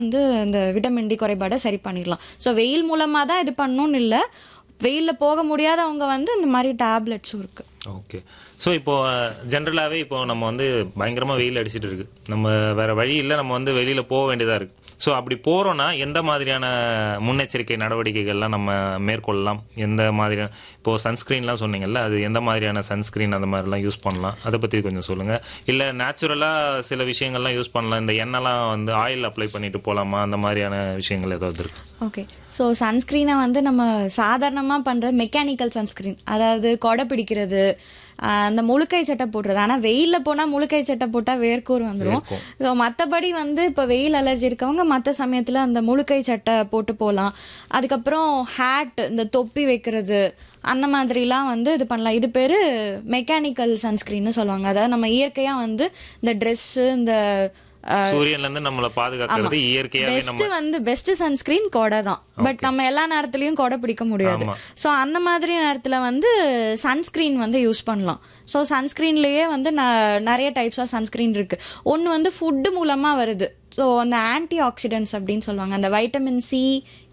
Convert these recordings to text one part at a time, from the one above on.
வந்து அந்த vitamin D குறைபாடை சரி பண்ணிடலாம் ஸோ வெயில் மூலமாக தான் இது பண்ணணும்னு இல்லை வெயிலில் போக முடியாதவங்க வந்து இந்த மாதிரி டேப்லெட்ஸும் இருக்குது ஓகே ஸோ இப்போ ஜென்ரலாகவே இப்போ நம்ம வந்து பயங்கரமாக வெயில் அடிச்சிட்டு இருக்கு நம்ம வேற வழி இல்லை நம்ம வந்து வெளியில் போக வேண்டியதாக இருக்கு ஸோ அப்படி போகிறோன்னா எந்த மாதிரியான முன்னெச்சரிக்கை நடவடிக்கைகள்லாம் நம்ம மேற்கொள்ளலாம் எந்த மாதிரியான இப்போ சன்ஸ்க்ரீன்லாம் சொன்னீங்கல்ல அது எந்த மாதிரியான சன்ஸ்க்ரீன் அந்த மாதிரிலாம் யூஸ் பண்ணலாம் அதை பற்றி கொஞ்சம் சொல்லுங்கள் இல்லை நேச்சுரலாக சில விஷயங்கள்லாம் யூஸ் பண்ணலாம் இந்த எண்ணெய்லாம் வந்து ஆயில் அப்ளை பண்ணிட்டு போகலாமா அந்த மாதிரியான விஷயங்கள் ஏதாவது இருக்கு ஓகே ஸோ சன்ஸ்க்ரீனை வந்து நம்ம சாதாரணமாக பண்ணுறது மெக்கானிக்கல் சன்ஸ்க்ரீன் அதாவது கொடை பிடிக்கிறது ஆஹ் அந்த முழுக்கை சட்டை போடுறது ஆனால் வெயிலில் போனால் முழுக்கை சட்டை போட்டால் வேர்க்கூர் வந்துடும் வேர்க்கும். ஸோ மற்றபடி வந்து இப்போ வெயில் அலர்ஜி இருக்கவங்க மற்ற சமயத்தில் அந்த முழுக்கை சட்டை போட்டு போகலாம் அதுக்கப்புறம் ஹேட் இந்த தொப்பி வைக்கிறது அந்த மாதிரிலாம் வந்து இது பண்ணலாம் இது பேர் மெக்கானிக்கல் சன்ஸ்க்ரீன்னு சொல்லுவாங்க அதாவது நம்ம இயற்கையாக வந்து இந்த ட்ரெஸ்ஸு இந்த சூரியன்ல இருந்து நம்மளை பாதுகாக்கிறது இயற்கையாகவே நம்ம பெஸ்ட் வந்து பெஸ்ட் சன்ஸ்கிரீன் கொடை தான் பட் நம்ம எல்லா நேரத்துலயும் கொடை பிடிக்க முடியாது ஆமா. ஸோ அந்த மாதிரி நேரத்துல வந்து சன்ஸ்கிரீன் வந்து யூஸ் பண்ணலாம் ஸோ சன்ஸ்கிரீன்லயே வந்து ந- நிறைய டைப்ஸ் ஆஃப் சன்ஸ்கிரீன் இருக்கு ஒன்று வந்து ஃபுட்டு மூலமா வருது ஸோ அந்த ஆன்டி ஆக்சிடென்ட்ஸ் அப்படின்னு சொல்லுவாங்க அந்த வைட்டமின் சி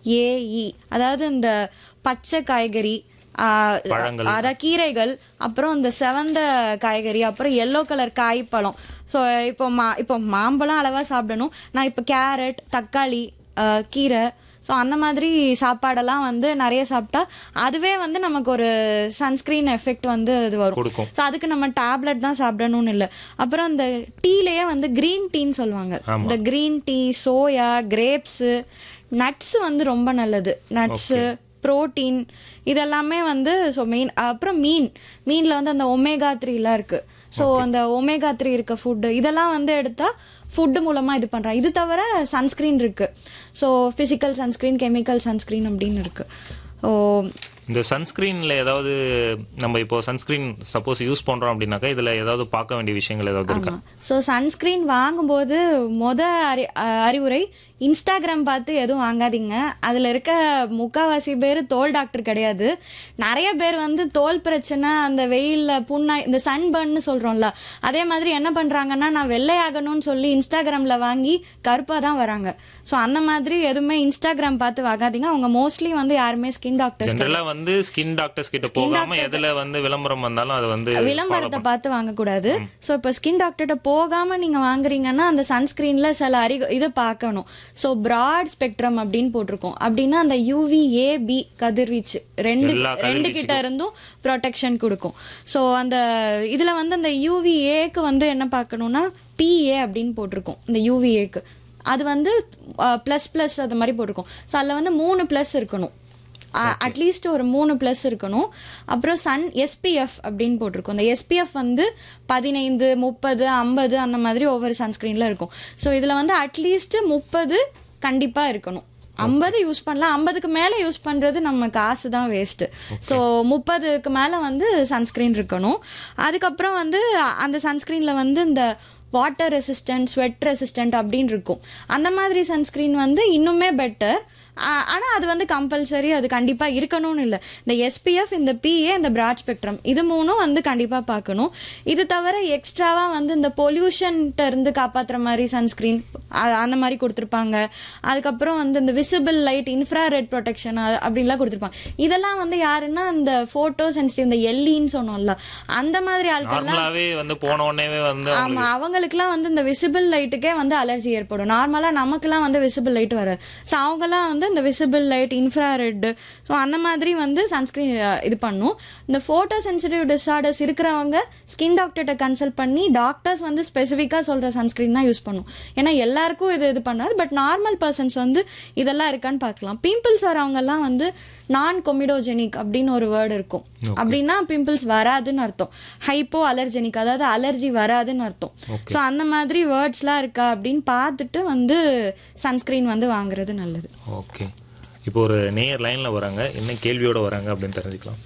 ஏஇ அதாவது இந்த பச்சை காய்கறி ஆஹ், பழங்கள். அதான் கீரைகள் அப்புறம் இந்த செவந்த காய்கறி அப்புறம் எல்லோ கலர் காய் பழம் ஸோ இப்போ மா இப்போ மாம்பழம் அளவாக சாப்பிடணும் நான் இப்போ கேரட் தக்காளி ஆஹ், கீரை ஸோ அந்த மாதிரி சாப்பாடெல்லாம் வந்து நிறைய சாப்பிட்டா அதுவே வந்து நமக்கு ஒரு சன்ஸ்க்ரீன் எஃபெக்ட் வந்து இது வரும் கொடுக்கும் ஸோ அதுக்கு நம்ம டேப்லெட் தான் சாப்பிடணும்னு இல்லை அப்புறம் இந்த டீலேயே வந்து க்ரீன் டீன்னு சொல்லுவாங்க ஆமா. இந்த green tea soya grapes nuts வந்து ரொம்ப நல்லது நட்ஸு புரோட்டீன் இதெல்லாமே வந்து ஸோ மெயின் அப்புறம் மீன் மீனில் வந்து அந்த ஒமேகா த்ரீலாம் இருக்குது ஸோ அந்த ஒமேகா த்ரீ இருக்க ஃபுட்டு இதெல்லாம் வந்து எடுத்தால் ஃபுட்டு மூலமாக இது பண்ணுறாங்க இது தவிர சன்ஸ்க்ரீன் இருக்குது so physical sunscreen chemical sunscreen அப்படின்னு இருக்குது ஸோ இந்த சன்ஸ்கிரீன்ல ஏதாவது நம்ம இப்போ சன்ஸ்கிரீன் சப்போஸ் யூஸ் பண்றோம் அப்படின்னாக்கா இதுல ஏதாவது பார்க்க வேண்டிய விஷயங்கள் ஏதாவது இருக்கா ஸோ சன்ஸ்க்ரீன் வாங்கும்போது மொத அறி அஹ் அறிவுரை இன்ஸ்டாகிராம் பார்த்து எதுவும் வாங்காதீங்க அதில் இருக்க முக்காவாசி பேர் தோல் டாக்டர் கிடையாது நிறைய பேர் வந்து தோல் பிரச்சனை அந்த வெயிலில் புண்ணாய் இந்த சன் பர்ன்னு சொல்கிறோம்ல அதே மாதிரி என்ன பண்ணுறாங்கன்னா நான் வெள்ளையாகணும்னு சொல்லி இன்ஸ்டாகிராமில் வாங்கி கருப்பாக தான் வராங்க ஸோ அந்த மாதிரி எதுவுமே இன்ஸ்டாகிராம் பார்த்து வாங்காதீங்க அவங்க மோஸ்ட்லி வந்து யாருமே ஸ்கின் டாக்டர்ஸ் ஜென்ரலா வந்து ஸ்கின் டாக்டர்ஸ் கிட்ட போகாம எதுல வந்து விளம்பரம் வந்தாலும் அதை வந்து விளம்பரத்தை பார்த்து வாங்கக்கூடாது ஸோ இப்போ ஸ்கின் டாக்டர்கிட்ட போகாம நீங்க வாங்குறீங்கன்னா அந்த சன்ஸ்கிரீன்ல சில அறி இதை பார்க்கணும் ஸோ பிராட் ஸ்பெக்ட்ரம் அப்படின்னு போட்டிருக்கோம் அப்படின்னா அந்த யூவிஏ பி கதிர்வீச்சு ரெண்டு எல்லா ரெண்டு கிட்ட இருந்தும் ப்ரொடெக்ஷன் கொடுக்கும் ஸோ அந்த இதுல வந்து அந்த யூவிஏக்கு வந்து என்ன பார்க்கணும்னா பிஏ அப்படின்னு போட்டிருக்கோம் இந்த யூவிஏக்கு அது வந்து ப்ளஸ் ப்ளஸ் அது மாதிரி போட்டிருக்கோம் ஸோ அதில் வந்து மூணு ப்ளஸ் இருக்கணும் அட்லீஸ்ட் ஒரு மூணு ப்ளஸ் இருக்கணும் அப்புறம் சன் எஸ்பிஎஃப் அப்படின்னு போட்டிருக்கோம் இந்த எஸ்பிஎஃப் வந்து பதினைந்து முப்பது ஐம்பது அந்த மாதிரி ஒவ்வொரு சன்ஸ்க்ரீனில் இருக்கும் ஸோ இதில் வந்து அட்லீஸ்ட் முப்பது கண்டிப்பாக இருக்கணும் ஐம்பது யூஸ் பண்ணலாம் ஐம்பதுக்கு மேலே யூஸ் பண்ணுறது நம்ம காசு தான் வேஸ்ட்டு ஸோ முப்பதுக்கு மேலே வந்து சன்ஸ்க்ரீன் இருக்கணும் அதுக்கப்புறம் வந்து அந்த சன்ஸ்க்ரீனில் வந்து இந்த வாட்டர் ரெசிஸ்டன்ட் ஸ்வெட் ரெசிஸ்டன்ட் அப்படின்னு இருக்கும் அந்த மாதிரி சன்ஸ்க்ரீன் வந்து இன்னுமே பெட்டர் ஆனால் அது வந்து கம்பல்சரி அது கண்டிப்பாக இருக்கணும்னு இல்லை இந்த எஸ்பிஎஃப் இந்த பிஏ இந்த பிராட் ஸ்பெக்ட்ரம் இது மூணும் வந்து கண்டிப்பாக பார்க்கணும் இது தவிர எக்ஸ்ட்ராவாக வந்து இந்த பொல்யூஷன்ட்ட இருந்து காப்பாற்றுற மாதிரி சன்ஸ்க்ரீன் அந்த மாதிரி கொடுத்துருப்பாங்க அதுக்கப்புறம் வந்து இந்த விசிபிள் லைட் இன்ஃப்ராரெட் ப்ரொடெக்ஷன் அப்படின்லாம் கொடுத்துருப்பாங்க இதெல்லாம் வந்து யாருன்னா இந்த ஃபோட்டோ சென்சிட்டிவ் இந்த எல்லின்னு சொன்னோம்ல அந்த மாதிரி ஆட்கள்லாம் நார்மலாவே வந்து போன உடனே வந்து ஆமா அவங்களுக்குலாம் வந்து இந்த விசிபிள் லைட்டுக்கே வந்து அலர்ஜி ஏற்படும் நார்மலா நமக்குலாம் வந்து விசிபிள் லைட் வராது ஸோ அவங்கலாம் வந்து இந்த விசிபிள் லைட் இன்ஃப்ராரெட் ஸோ அந்த மாதிரி வந்து சன்ஸ்கிரீன் இது பண்ணும் இந்த ஃபோட்டோ சென்சிட்டிவ் டிஸார்டர்ஸ் இருக்கிறவங்க ஸ்கின் டாக்டர்கிட்ட கன்சல்ட் பண்ணி டாக்டர்ஸ் வந்து ஸ்பெசிஃபிக்காக சொல்ற சன்ஸ்கிரீன் தான் யூஸ் பண்ணும் ஏன்னா எல்லாருக்கும் இது இது பண்ணாது பட் நார்மல் பர்சன்ஸ் வந்து இதெல்லாம் இருக்கான்னு பார்க்கலாம் பிம்பிள்ஸ் வரவங்கலாம் வந்து நான் கொமிடோஜெனிக் அப்படின்னு ஒரு வேர்டு இருக்கும் அப்படின்னா பிம்பிள்ஸ் வராதுன்னு அர்த்தம் ஹைப்போ அலர்ஜெனிக் அதாவது அலர்ஜி வராதுன்னு அர்த்தம் ஸோ அந்த மாதிரி வேர்ட்ஸ்லாம் இருக்கா அப்படின்னு பார்த்துட்டு வந்து சன்ஸ்கிரீன் வந்து வாங்குறது நல்லது ஓகே இப்போ ஒரு நேயர் லைன்ல வராங்க என்ன கேள்வியோட வராங்க அப்படின்னு தெரிஞ்சுக்கலாம்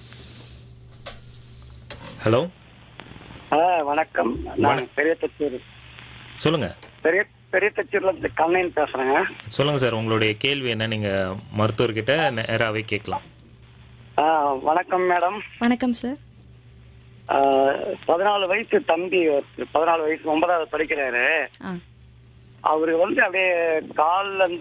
ஹலோ ஆ வணக்கம் நான் பெரிய தச்சூர் சொல்லுங்க பெரிய பெரிய தச்சூர்ல இருந்து கண்ணன் பேசுறேங்க சொல்லுங்க சார் உங்களுடைய கேள்வி என்ன நீங்க மருத்துவர்கிட்ட நேராவே கேட்கலாம் ஆ, வணக்கம் மேடம் வணக்கம் சார் பதினாலு வயசு தம்பி ஒருத்தர், பதினாலு வயசு ஒன்பதாவது படிக்கிறாரு ஆ அவருக்கு வந்து அப்படியே கால் அந்த